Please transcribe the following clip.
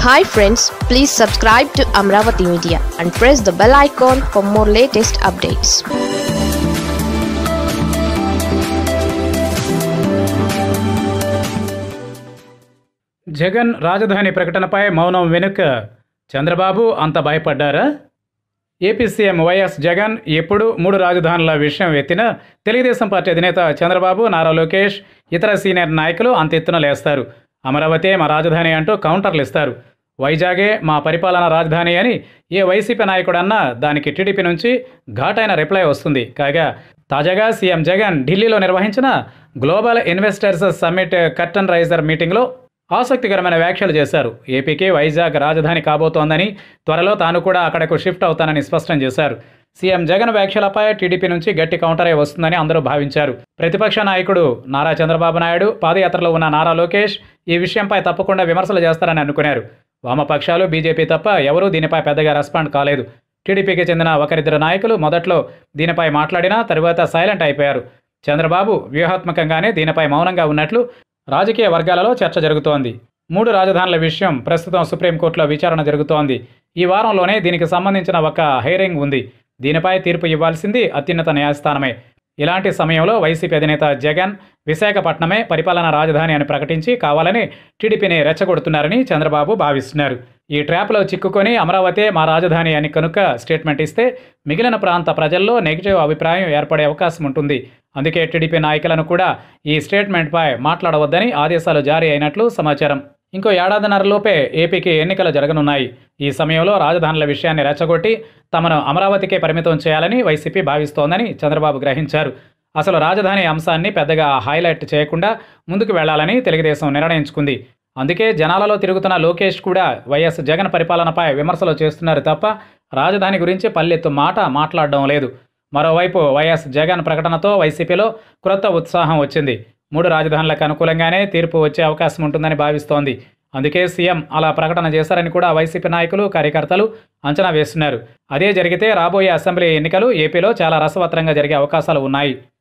hi friends please subscribe to Amaravati media and press the bell icon for more latest updates Jagan రాజధాని ప్రకటనపై మౌనం వెనుక చంద్రబాబు అంత భయపడ్డారా ఏపీ సీఎం వైఎస్ జగన్ ఎప్పుడు మూడు రాజధానుల విషయం ఎత్తిన తెలుగుదేశం పార్టీ అధినేత చంద్రబాబు నారా లోకేష్ ఇతర సీనియర్ నాయకులు అంత ఎత్తున లేస్తారు అమరావతి మా రాజధాని అంటూ కౌంటర్లు ఇస్తారు వైజాగే మా పరిపాలన రాజధాని అని ఏ వైసీపీ నాయకుడన్నా దానికి టీడీపీ నుంచి ఘాటైన రిప్లై వస్తుంది కాగా తాజాగా సీఎం జగన్ ఢిల్లీలో నిర్వహించిన global investors summit curtain raiser మీటింగ్లో ఆసక్తికరమైన వ్యాఖ్యలు చేశారు ఏపీకి వైజాగ్ రాజధాని కాబోతోందని త్వరలో తాను కూడా అక్కడకు షిఫ్ట్ అవుతానని స్పష్టం చేశారు సీఎం జగన్ వ్యాఖ్యలపై టీడీపీ నుంచి గట్టి కౌంటరే వస్తుందని అందరూ భావించారు ప్రతిపక్ష నాయకుడు నారా చంద్రబాబు నాయుడు పాదయాత్రలో ఉన్న నారా లోకేష్ ఈ విషయంపై తప్పకుండా విమర్శలు చేస్తారని అనుకున్నారు వామపక్షాలు బీజేపీ తప్ప ఎవరూ దీనిపై పెద్దగా రెస్పాండ్ కాలేదు టీడీపీకి చెందిన ఒకరిద్దరు నాయకులు మొదట్లో దీనిపై మాట్లాడినా తరువాత సైలెంట్ అయిపోయారు చంద్రబాబు వ్యూహాత్మకంగానే దీనిపై మౌనంగా ఉన్నట్లు రాజకీయ వర్గాలలో చర్చ జరుగుతోంది మూడు రాజధానుల విషయం ప్రస్తుతం సుప్రీంకోర్టులో విచారణ జరుగుతోంది ఈ వారంలోనే దీనికి సంబంధించిన ఒక హైరింగ్ ఉంది దీనిపై తీర్పు ఇవ్వాల్సింది అత్యున్నత న్యాయస్థానమే ఇలాంటి సమయంలో వైసీపీ అధినేత జగన్ విశాఖపట్నమే పరిపాలనా రాజధాని అని ప్రకటించి కావాలని టీడీపీని రెచ్చగొడుతున్నారని చంద్రబాబు భావిస్తున్నారు ఈ ట్రాప్లో చిక్కుకొని అమరావతి మా రాజధాని అని కనుక స్టేట్మెంట్ ఇస్తే మిగిలిన ప్రాంత ప్రజల్లో నెగిటివ్ అభిప్రాయం ఏర్పడే అవకాశం ఉంటుంది అందుకే టీడీపీ నాయకులను కూడా ఈ స్టేట్మెంట్పై మాట్లాడవద్దని ఆదేశాలు జారీ అయినట్లు సమాచారం ఇంకో ఏడాదిన్నరలోపే ఏపీకి ఎన్నికలు జరగనున్నాయి ఈ సమయంలో రాజధానుల విషయాన్ని రెచ్చగొట్టి తమను అమరావతికే పరిమితం చేయాలని వైసీపీ భావిస్తోందని చంద్రబాబు గ్రహించారు అసలు రాజధాని అంశాన్ని పెద్దగా హైలైట్ చేయకుండా ముందుకు వెళ్లాలని తెలుగుదేశం నిర్ణయించుకుంది అందుకే జనాలలో తిరుగుతున్న లోకేష్ కూడా వైఎస్ జగన్ పరిపాలనపై విమర్శలు చేస్తున్నారు తప్ప రాజధాని గురించి పల్లెత్తు మాట మాట్లాడడం లేదు మరోవైపు వైఎస్ జగన్ ప్రకటనతో వైసీపీలో క్రొత్త ఉత్సాహం వచ్చింది మూడు రాజధానులకు అనుకూలంగానే తీర్పు వచ్చే అవకాశం ఉంటుందని భావిస్తోంది అందుకే సీఎం అలా ప్రకటన చేశారని కూడా వైసీపీ నాయకులు కార్యకర్తలు అంచనా వేస్తున్నారు అదే జరిగితే రాబోయే అసెంబ్లీ ఎన్నికలు ఏపీలో చాలా రసవత్రంగా జరిగే అవకాశాలు ఉన్నాయి